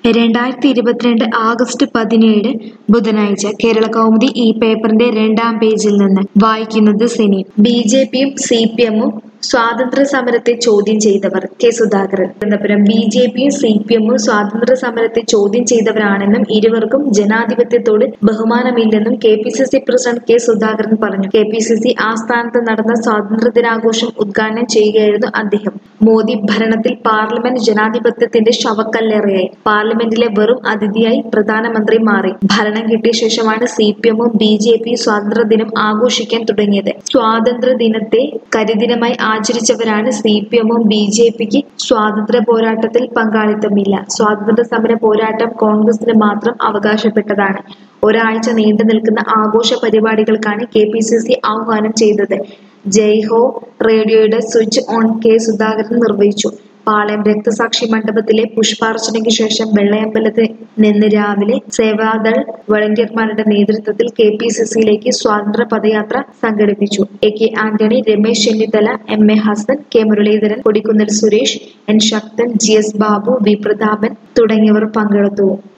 രണ്ടായിരത്തി ഇരുപത്തിരണ്ട് ആഗസ്റ്റ് പതിനേഴ് ബുധനാഴ്ച കേരള കൗമുദി ഈ പേപ്പറിന്റെ രണ്ടാം പേജിൽ നിന്ന് വായിക്കുന്നത് സിനി ബി ജെ പിയും സി പി എമ്മും സ്വാതന്ത്ര്യ സമരത്തെ ചോദ്യം ചെയ്തവർ K Sudhakaran Thiruvananthapuram B J പിയും സി പി എമ്മും സ്വാതന്ത്ര്യ സമരത്തെ ചോദ്യം ചെയ്തവരാണെന്നും ഇരുവർക്കും ജനാധിപത്യത്തോട് ബഹുമാനമില്ലെന്നും K P C C president K Sudhakaran പറഞ്ഞു കെ പി സി സി ആസ്ഥാനത്ത് നടന്ന സ്വാതന്ത്ര്യ ദിനാഘോഷം ഉദ്ഘാടനം ചെയ്യുകയായിരുന്നു അദ്ദേഹം മോദി ഭരണത്തിൽ പാർലമെന്റ് ജനാധിപത്യത്തിന്റെ ശവക്കല്ലേറയായി പാർലമെന്റിലെ വെറും അതിഥിയായി പ്രധാനമന്ത്രി മാറി ഭരണം കിട്ടിയ ശേഷമാണ് സി പി എമ്മും ബി ജെ പിയും സ്വാതന്ത്ര്യ ദിനം ആഘോഷിക്കാൻ തുടങ്ങിയത് സ്വാതന്ത്ര്യ ദിനത്തെ കരിദിനമായി ആചരിച്ചവരാണ് സി പി എമ്മും ബി ജെ പിക്ക് സ്വാതന്ത്ര്യ പോരാട്ടത്തിൽ പങ്കാളിത്തമില്ല സ്വാതന്ത്ര്യ സമര പോരാട്ടം കോൺഗ്രസിന് മാത്രം അവകാശപ്പെട്ടതാണ് ഒരാഴ്ച നീണ്ടു നിൽക്കുന്ന ആഘോഷ പരിപാടികൾക്കാണ് കെ പി സി സി ആഹ്വാനം ചെയ്തത് ജയ് ഹോ റേഡിയോയുടെ സ്വിച്ച് ഓൺ കെ സുധാകരൻ നിർവഹിച്ചു പാളയം രക്തസാക്ഷി മണ്ഡപത്തിലെ പുഷ്പാർച്ചനയ്ക്ക് ശേഷം വെള്ളയമ്പലത്തിൽ നിന്ന് രാവിലെ സേവാദൾ വളണ്ടിയർമാരുടെ നേതൃത്വത്തിൽ കെ പി സി സിയിലേക്ക് സ്വാതന്ത്ര്യ പദയാത്ര സംഘടിപ്പിച്ചു A K Antony Ramesh Chennithala M A Hassan K Muraleedharan Kodikunnil Suresh N Sakthan G S Babu V Prathapan തുടങ്ങിയവർ പങ്കെടുത്തു